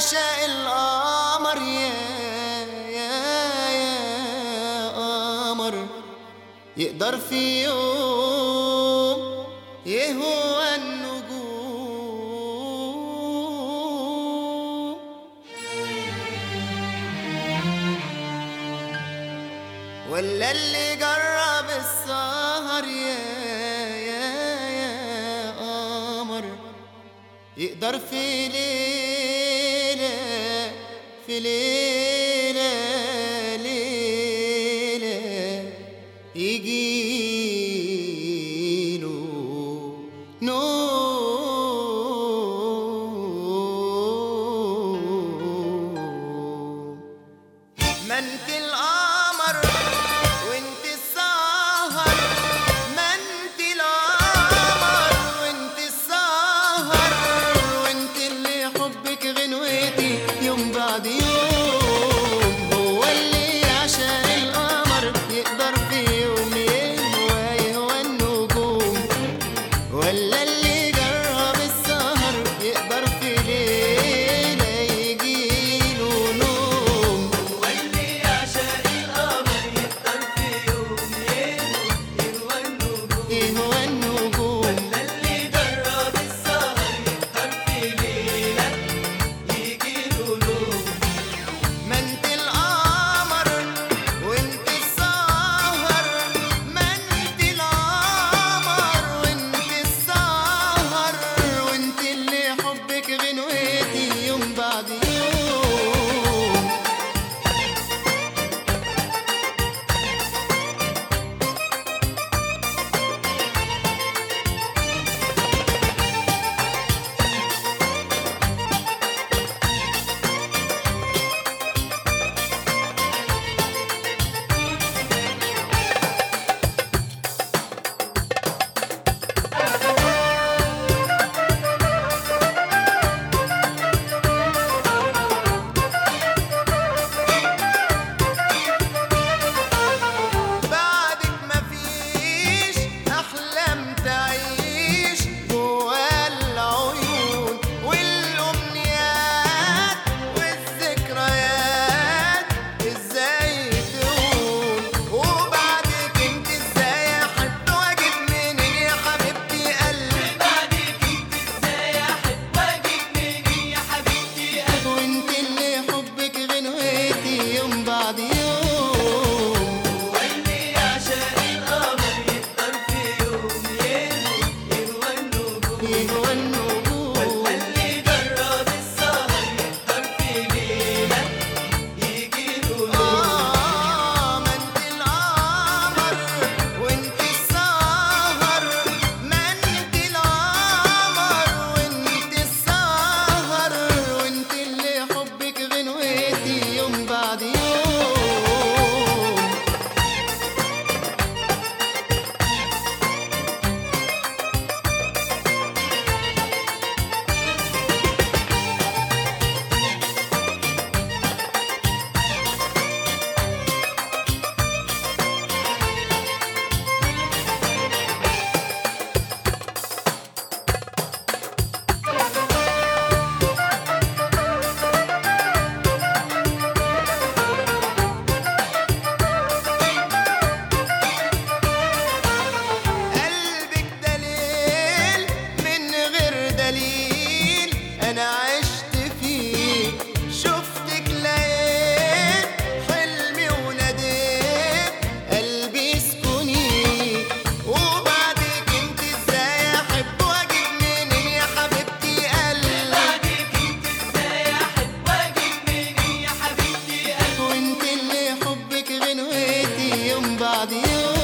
يعشق القمر يا يا يا قمر يقدر في يوم يهوى النجوم ولا اللي جرب السهر يا يا يا قمر يقدر في ليلة في ليلة ليلة يجيله نوم ما انت القمر وانت السهر ما انت القمر وانت السهر وانت اللي حبك غنوتي يوم بعد يوم هو اللي عشان القمر يقدر في يوم يهوى يهوى النجوم ولا اللي جرب السهر يقدر في ليلة يجيله نوم يهوى النجوم ما انت القمر وانت السهر ما انت القمر وانت السهر وانت اللي حبك غنوتي يوم بعد يوم بعدك مفيش أحلام تعيش جوا العيون والأمنيات والذكريات إزاي تهون وبعدك انت إزاي أحب وأجيب منين يا حبيبتي قلبي وانت اللي حبك غنوتي يوم بعد يوم يهوى النجوم آه ما انت القمر وانت السهر ما انت القمر وانت السهر وانت اللي حبك غنوتي يوم بعد يوم قلبك دليل من غير دليل انا عشت فيه شفتك لقيت حلمي وناديت قلبي اسكني وبعدك انت ازاي احب واجيب منين يا حبيبتي قلبي وانت اللي حبك غنوتي يوم بعد يوم